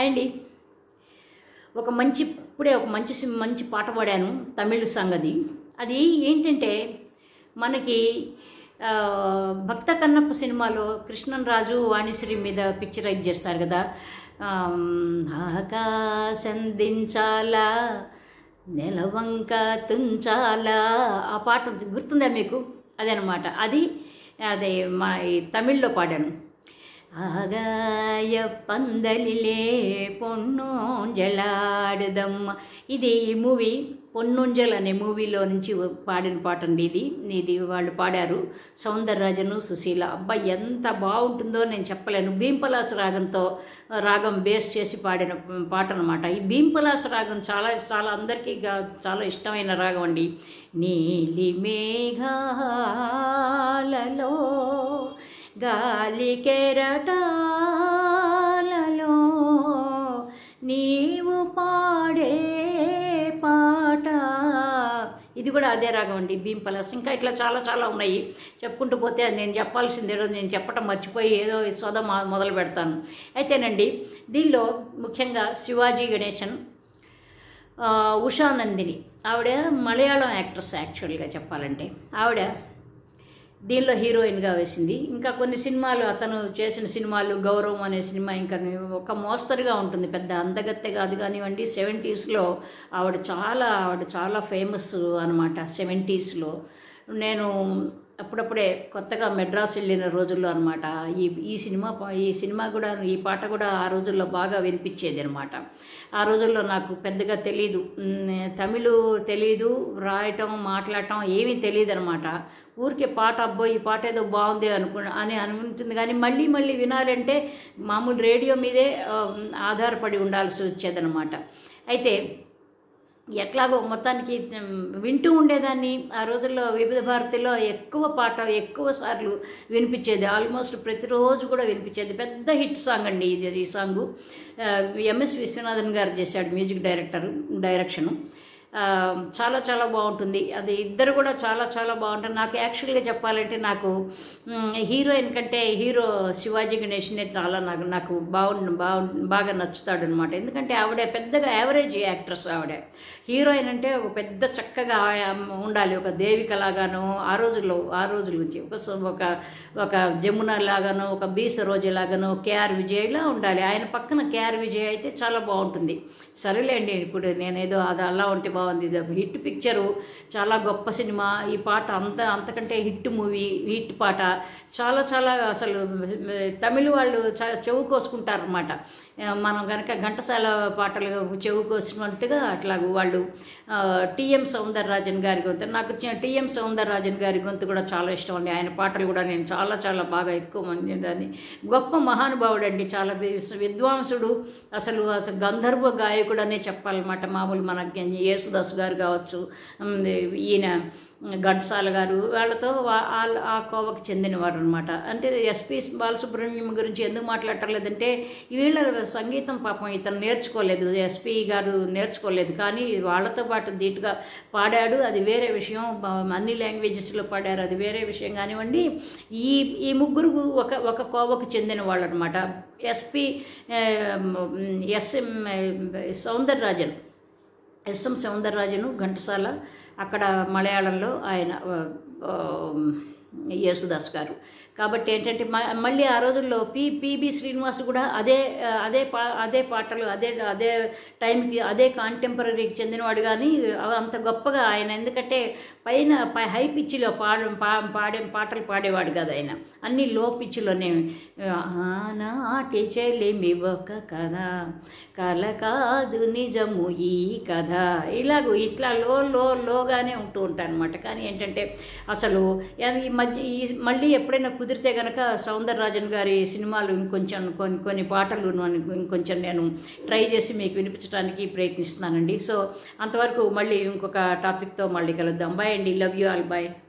hi అండి ఒక మంచి ఇప్పుడే ఒక మంచి సి- మంచి పాట పాడాను తమిళ సంగతి అది ఏంటంటే మనకి ఆ, భక్త కన్నప్ప సినిమాలో కృష్ణన్ రాజు వాణిశ్రీ మీద పిక్చరైజ్ చేస్తారు కదా ఆమ్, ఆకాశం దించాలా నెలవంక తుంచాలా ఆ పాట గుర్తుందా మీకు అదనమాట అది అదే మా ఈ తమిళ్లో పాడాను ఆగాయ పందలిలే పొన్నోంజలాడుదమ్మ ఇది ఈ మూవీ పొన్నొంజల్ అనే మూవీలో నుంచి పాడిన పాట అండి ఇది ఇది వాళ్ళు పాడారు సౌందరరాజను సుశీల అబ్బాయి ఎంత బాగుంటుందో నేను చెప్పలేను భీంపలాస రాగంతో రాగం బేస్ చేసి పాడిన పాట అనమాట ఈ భీంపలాస రాగం చాలా చాలా అందరికీ గా- చాలా ఇష్టమైన రాగం అండి నీలి మేఘాలలో గాలి కెరటాలలో నీవు పాడే పాట ఇది కూడా అదే రాగం అండి భీమ్ పలాస్ ఇంకా ఇట్లా చాలా చాలా ఉన్నాయి చెప్పుకుంటూ పోతే అది నేను చెప్పాల్సిందేదో నేను చెప్పటం మర్చిపోయి ఏదో ఈ సోద మొ- మొదలు పెడతాను అయితేనండి దీనిలో ముఖ్యంగా శివాజీ గణేశన్ ఆ, ఉషా నందిని ఆవిడ మలయాళం యాక్ట్రెస్ యాక్చువల్గా చెప్పాలంటే ఆవిడ దీనిలో హీరోయిన్గా వేసింది ఇంకా కొన్ని సినిమాలు అతను చేసిన సినిమాలు గౌరవం అనే సినిమా ఇంకా ఒక మోస్తరుగా ఉంటుంది పెద్ద అందగత్తె కాదు కానివ్వండి సెవెంటీస్లో ఆవిడ చాలా ఆవిడ చాలా ఫేమస్ అనమాట సెవెంటీస్లో నేను అప్పుడప్పుడే కొత్తగా మెడ్రాస్ వెళ్ళిన రోజుల్లో అనమాట ఈ ఈ సినిమా పా- ఈ సినిమా కూడా ఈ పాట కూడా ఆ రోజుల్లో బాగా వినిపించేది అనమాట ఆ రోజుల్లో నాకు పెద్దగా తెలియదు మ్, తమిళు తెలీదు రాయటం మాట్లాడటం ఏమీ తెలియదు అనమాట ఊరికే పాట అబ్బో ఈ పాట ఏదో బాగుంది అనుకు అని అనుకుంటుంది కానీ మళ్ళీ మళ్ళీ వినాలంటే మామూలు రేడియో మీదే ఆ, ఆధారపడి ఉండాల్సి వచ్చేదనమాట అయితే ఎట్లాగో మొత్తానికి ఉమ్, వింటూ ఉండేదాన్ని ఆ రోజుల్లో వివిధ భారతిలో ఎక్కువ పాట ఎక్కువ సార్లు వినిపించేది ఆల్మోస్ట్ ప్రతిరోజు కూడా వినిపించేది పెద్ద హిట్ సాంగ్ అండి ఇది ఈ సాంగు ఆ, ఎంఎస్ విశ్వనాథన్ గారు చేశాడు మ్యూజిక్ డైరెక్టర్ డైరెక్షను ఆ, చాలా చాలా బాగుంటుంది అది ఇద్దరు కూడా చాలా చాలా బాగుంటుంది నాకు యాక్చువల్గా చెప్పాలంటే నాకు మ్, హీరోయిన్ కంటే హీరో శివాజీ గణేష్నే చాలా నాకు నాకు బాగు బాగు బాగా నచ్చుతాడు అనమాట ఎందుకంటే ఆవిడ పెద్దగా యావరేజ్ యాక్ట్రెస్ ఆవిడ హీరోయిన్ అంటే ఒక పెద్ద చక్కగా ఆ- ఉండాలి ఒక దేవిక లాగానో ఆ రోజుల్లో ఆ రోజుల నుంచి ఒక స- ఒక ఒక జమున లాగానో ఒక బీ సరోజ లాగానో కేఆర్ విజయ్ ఇలా ఉండాలి ఆయన పక్కన కేఆర్ విజయ్ అయితే చాలా బాగుంటుంది సరేలేండి ఇప్పుడు నేనేదో అది అలా ఉంటే బాగుంది ఇది ఒక హిట్ పిక్చరు చాలా గొప్ప సినిమా ఈ పాట అంత అంతకంటే హిట్ మూవీ హిట్ పాట చాలా చాలా అసలు తమిళ వాళ్ళు చ- చెవు కోసుకుంటారనమాట మనం కనుక ఘంటసాల పాటలు చెవు కోసినట్టుగా అట్లా వాళ్ళు టిఎం సౌందరరాజన్ గారి గొంతు నాకు చి- టిఎం సౌందరరాజన్ గారి గొంతు కూడా చాలా ఇష్టం అండి ఆయన పాటలు కూడా నేను చాలా చాలా బాగా ఎక్కువ మంది దాన్ని గొప్ప మహానుభావుడు అండి చాలా వి- విద్వాంసుడు అసలు అసలు గంధర్వ గాయకుడు అనే చెప్పాలన్నమాట మామూలు మన యేసుదాస్ గారు కావచ్చు ఉమ్, ఈయన ఘంటసాల గారు వాళ్ళతో వా- ఆ- ఆ కోవకు చెందినవారు అనమాట అంటే ఎస్పి బాలసుబ్రహ్మణ్యం గురించి ఎందుకు మాట్లాడటం లేదంటే వీళ్ళ సంగీతం పాపం ఇతను నేర్చుకోలేదు ఎస్పి గారు నేర్చుకోలేదు కానీ వాళ్ళతో పాటు ధీటుగా పాడాడు అది వేరే విషయం బ- అన్ని లాంగ్వేజెస్లో పాడారు అది వేరే విషయం కానివ్వండి ఈ ఈ ముగ్గురు ఒక ఒక కోవకు చెందిన వాళ్ళు అనమాట SP SM Soundararajan SM Soundararajan Ghantasala అక్కడ మలయాళంలో ఆయన ఆ, ఆ, యేసుదాస్ గారు కాబట్టి ఏంటంటే మ- మళ్ళీ ఆ రోజుల్లో పి పిబి శ్రీనివాస్ కూడా అదే ఆ, అదే పా అదే పాటలు అదే అదే టైంకి అదే కాంటెంపరీకి చెందినవాడు కానీ అంత గొప్పగా ఆయన ఎందుకంటే పైన పై హై పిచ్చిలో పాడ పా పాడే పాటలు పాడేవాడు కదా ఆయన అన్నీ లో పిచ్చిలోనే ఆనాటి చెలిమి ఒక కథ కల కాదు నిజము ఈ కథ ఇలాగూ ఇట్లా లో లో లోగానే ఉంటూ ఉంటాను అనమాట కానీ ఏంటంటే అసలు ఈ మధ్య ఈ మళ్ళీ ఎప్పుడైనా కుదిరితే కనుక సౌందరరాజన్ గారి సినిమాలు ఇంకొంచెం కొన్ని కొన్ని పాటలు నేను ఇంకొంచెం నేను ట్రై చేసి మీకు వినిపించడానికి ప్రయత్నిస్తున్నానండి సో అంతవరకు మళ్ళీ ఇంకొక టాపిక్తో మళ్ళీ కలుద్దాం బాయ్ అండి లవ్ యూ ఆల్ బాయ్